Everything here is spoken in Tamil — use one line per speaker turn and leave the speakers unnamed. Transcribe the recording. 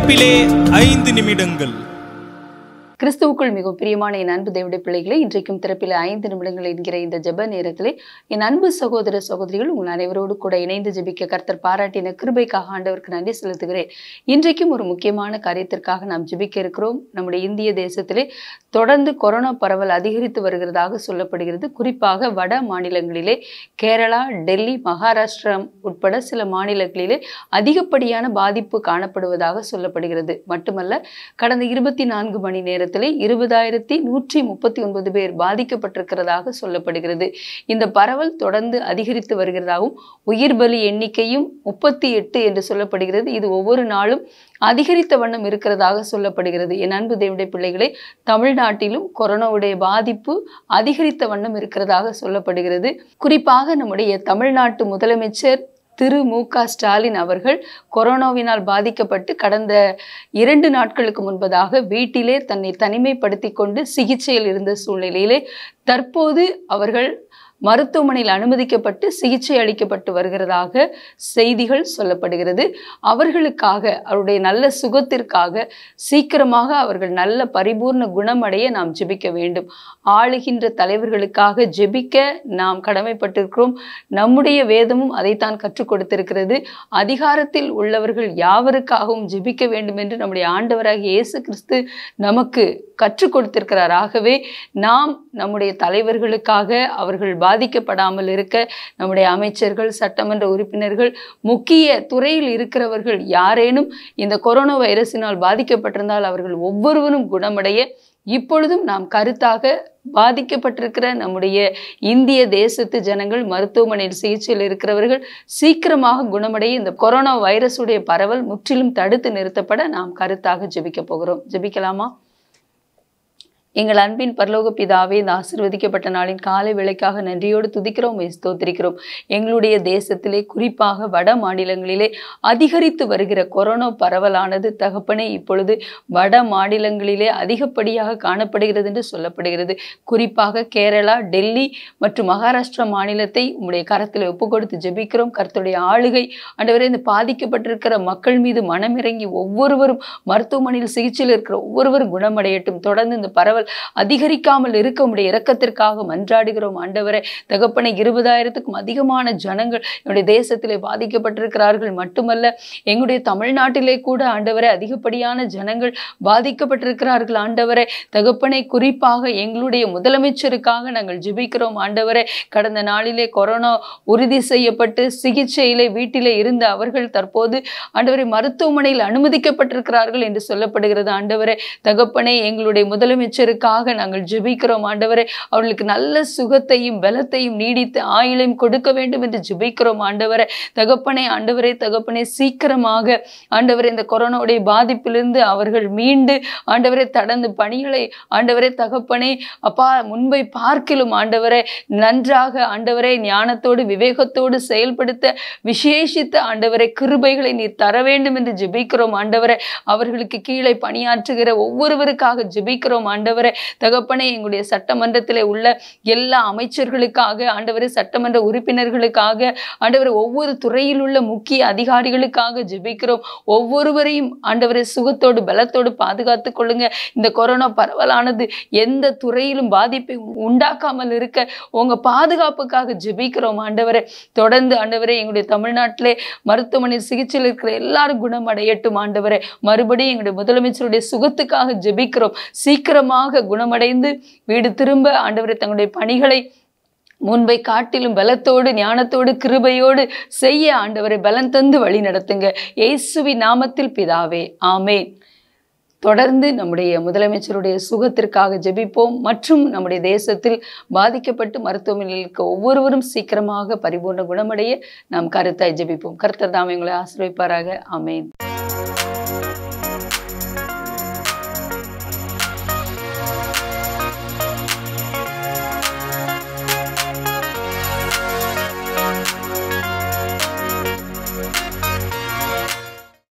திறப்பிலே ஐந்து நிமிடங்கள்
கிறிஸ்துவுக்குள் மிகவும் பிரியமான என் அன்பு தேவடைய பிள்ளைகளை இன்றைக்கும் திறப்பில் ஐந்து நிமிடங்கள் என்கிற இந்த ஜெப நேரத்திலே என் அன்பு சகோதர சகோதரிகள் உங்கள் அனைவரோடு கூட இணைந்து ஜெபிக்க கர்த்தர் பாராட்டின கிருபைக்காக ஆண்டவருக்கு நன்றி செலுத்துகிறேன் இன்றைக்கும் ஒரு முக்கியமான காரியத்திற்காக நாம் ஜெபிக்க இருக்கிறோம் நம்முடைய இந்திய தேசத்திலே தொடர்ந்து கொரோனா பரவல் அதிகரித்து வருகிறதாக சொல்லப்படுகிறது குறிப்பாக வட மாநிலங்களிலே கேரளா டெல்லி மகாராஷ்டிரா உட்பட சில மாநிலங்களிலே அதிகப்படியான பாதிப்பு காணப்படுவதாக சொல்லப்படுகிறது மட்டுமல்ல கடந்த இருபத்தி நான்கு மணி நேரத்திலே இருபதாயிரத்தி நூற்றி முப்பத்தி ஒன்பது பேர் பாதிக்கப்பட்டிருக்கிறதாக சொல்லப்படுகிறது இந்த பரவல் தொடர்ந்து அதிகரித்து வருகிறதாகவும் உயிர் பலி எண்ணிக்கையும் முப்பத்தி எட்டு என்று சொல்லப்படுகிறது இது ஒவ்வொரு நாளும் அதிகரித்த வண்ணம் இருக்கிறதாக சொல்லப்படுகிறது என் அன்பு தேவனுடைய பிள்ளைகளை தமிழ்நாட்டிலும் கொரோனாவுடைய பாதிப்பு அதிகரித்த வண்ணம் இருக்கிறதாக சொல்லப்படுகிறது குறிப்பாக நம்முடைய தமிழ்நாட்டு முதலமைச்சர் திரு மு க ஸ்டாலின் அவர்கள் கொரோனாவினால் பாதிக்கப்பட்டு கடந்த இரண்டு நாட்களுக்கு முன்பதாக வீட்டிலே தன்னை தனிமைப்படுத்தி கொண்டு சிகிச்சையில் இருந்த சூழ்நிலையிலே தற்போது அவர்கள் மருத்துவமனையில் அனுமதிக்கப்பட்டு சிகிச்சை அளிக்கப்பட்டு வருகிறதாக செய்திகள் சொல்லப்படுகிறது அவர்களுக்காக அவருடைய நல்ல சுகத்திற்காக சீக்கிரமாக அவர்கள் நல்ல பரிபூர்ண குணமடைய நாம் ஜெபிக்க வேண்டும் ஆளுகின்ற தலைவர்களுக்காக ஜெபிக்க நாம் கடமைப்பட்டிருக்கிறோம் நம்முடைய வேதமும் அதைத்தான் கற்றுக் கொடுத்திருக்கிறது அதிகாரத்தில் உள்ளவர்கள் யாவருக்காகவும் ஜெபிக்க வேண்டும் என்று நம்முடைய ஆண்டவராகிய இயேசு கிறிஸ்து நமக்கு கற்றுக் கொடுத்திருக்கிறார் ஆகவே நாம் நம்முடைய தலைவர்களுக்காக அவர்கள் பாதிக்கப்படாமல் இருக்க நம்முடைய அமைச்சர்கள் சட்டமன்ற உறுப்பினர்கள் முக்கிய துறையில் இருக்கிறவர்கள் யாரேனும் இந்த கொரோனா வைரஸினால் பாதிக்கப்பட்டிருந்தால் அவர்கள் ஒவ்வொருவரும் குணமடைய இப்பொழுதும் நாம் கருத்தாக பாதிக்கப்பட்டிருக்கிற நம்முடைய இந்திய தேசத்து ஜனங்கள் மருத்துவமனையில் சிகிச்சையில் இருக்கிறவர்கள் சீக்கிரமாக குணமடைய இந்த கொரோனா வைரஸுடைய பரவல் முற்றிலும் தடுத்து நிறுத்தப்பட நாம் கருத்தாக ஜெபிக்க போகிறோம் ஜெபிக்கலாமா எங்கள் அன்பின் பரலோக பிதாவே இந்த ஆசிர்வதிக்கப்பட்ட நாளின் காலை வேளைக்காக நன்றியோடு துதிக்கிறோம் உம்மை ஸ்தோத்திரிக்கிறோம் எங்களுடைய தேசத்திலே குறிப்பாக வட மாநிலங்களிலே அதிகரித்து வருகிற கொரோனா பரவலானது தகப்பனே இப்பொழுது வட மாநிலங்களிலே அதிகப்படியாக காணப்படுகிறது என்று சொல்லப்படுகிறது குறிப்பாக கேரளா டெல்லி மற்றும் மகாராஷ்டிரா மாநிலத்தை உம்முடைய கரத்தில் ஒப்பு கொடுத்து ஜெபிக்கிறோம் கர்த்தருடைய ஆளுகை ஆண்டவரே இந்த பாதிக்கப்பட்டிருக்கிற மக்கள் மீது மனமிறங்கி ஒவ்வொருவரும் மருத்துவமனையில் சிகிச்சையில் இருக்கிற ஒவ்வொருவரும் குணமடையட்டும் தொடர்ந்து இந்த பரவல் அதிகரிக்காமல் இருக்க உடைய இரக்கத்திற்காக மன்றாடுகிறோம் ஆண்டவரே தகப்பனை இருபதாயிரத்துக்கும் அதிகமான ஜனங்கள் என்னுடைய தேசத்திலே பாதிக்கப்பட்டிருக்கிறார்கள் மட்டுமல்ல எங்களுடைய தமிழ்நாட்டிலே கூட ஆண்டவரே அதிகப்படியான ஜனங்கள் பாதிக்கப்பட்டிருக்கிறார்கள் ஆண்டவரே தகப்பனை குறிப்பாக எங்களுடைய முதலமைச்சருக்காக நாங்கள் ஜெபிக்கிறோம் ஆண்டவரே கடந்த நாளிலே கொரோனா உறுதி செய்யப்பட்டு சிகிச்சையிலே வீட்டிலே இருந்த அவர்கள் தற்போது ஆண்டவரை மருத்துவமனையில் அனுமதிக்கப்பட்டிருக்கிறார்கள் என்று சொல்லப்படுகிறது ஆண்டவரே தகப்பனே எங்களுடைய முதலமைச்சருக்காக நாங்கள் ஜெபிக்கிறோம் ஆண்டவரே அவர்களுக்கு நல்ல சுகத்தையும் பலத்தையும் நீடித்து ஆயுளையும் கொடுக்க வேண்டும் என்று ஜெபிக்கிறோம் ஆண்டவரே தகப்பனே ஆண்டவரே தகப்பனே சீக்கிரமாக ஆண்டவரே இந்த கொரோனாவுடைய பாதிப்பிலிருந்து அவர்கள் மீண்டு ஆண்டவரே தடந்து பணிகளை ஆண்டவரே தகப்பனே அப்பா முன்பை பார்க்கிலும் ஆண்டவரே நன்றாக ஆண்டவரே ஞானத்தோடு விவேகத்தோடு செயல்படுத்த விசேஷித்த ஆண்டவரே கிருபைகளை நீர் தர வேண்டும் என்று ஜெபிக்கிறோம் ஆண்டவரே அவர்களுக்கு கீழே பணியாற்றுகிற ஒவ்வொருவருக்காக ஜெபிக்கிறோம் ஆண்டவரே தகப்பனே எங்களுடைய சட்டமன்றத்திலே உள்ள எல்லா அமைச்சர்களுக்காக ஆண்டவரே சட்டமன்ற உறுப்பினர்களுக்காக ஆண்டவரே ஒவ்வொரு துறையில் உள்ள முக்கிய அதிகாரிகளுக்காக ஜெபிக்கிறோம் ஒவ்வொருவரையும் ஆண்டவரே சுகத்தோடு பலத்தோடு பாதுகாத்துக் கொள்ளுங்க இந்த கொரோனா பரவலானது எந்த துறையிலும் பாதிப்பை உண்டாக்காமல் இருக்க உங்க பாதுகாப்புக்காக ஜெபிக்கிறோம் ஆண்டவரே தொடர்ந்து ஆண்டவரே எங்களுடைய தமிழ்நாட்டிலே மருத்துவமனையில் சிகிச்சையில் இருக்கிற எல்லாரும் குணமடையட்டும் ஆண்டவரே மறுபடியும் எங்களுடைய முதலமைச்சருடைய சுகத்துக்காக ஜெபிக்கிறோம் சீக்கிரமாக குணமடைந்து வீடு திரும்ப ஆண்டவரே தங்களுடைய பணிகளை முன்பை காட்டிலும் பலத்தோடு ஞானத்தோடு கிருபையோடு செய்ய ஆண்டவரை பலன் தந்து வழி நடத்துங்க இயேசுவி நாமத்தில் பிதாவே ஆமேன் தொடர்ந்து நம்முடைய முதலமைச்சருடைய சுகத்திற்காக ஜெபிப்போம் மற்றும் நம்முடைய தேசத்தில் பாதிக்கப்பட்டு மருத்துவமனையில் இருக்க ஒவ்வொருவரும் சீக்கிரமாக பரிபூர்ண குணமடைய நாம் கருத்தாய் ஜெபிப்போம் கர்த்தர் தாமே உங்களை ஆசிர்வைப்பாராக ஆமேன்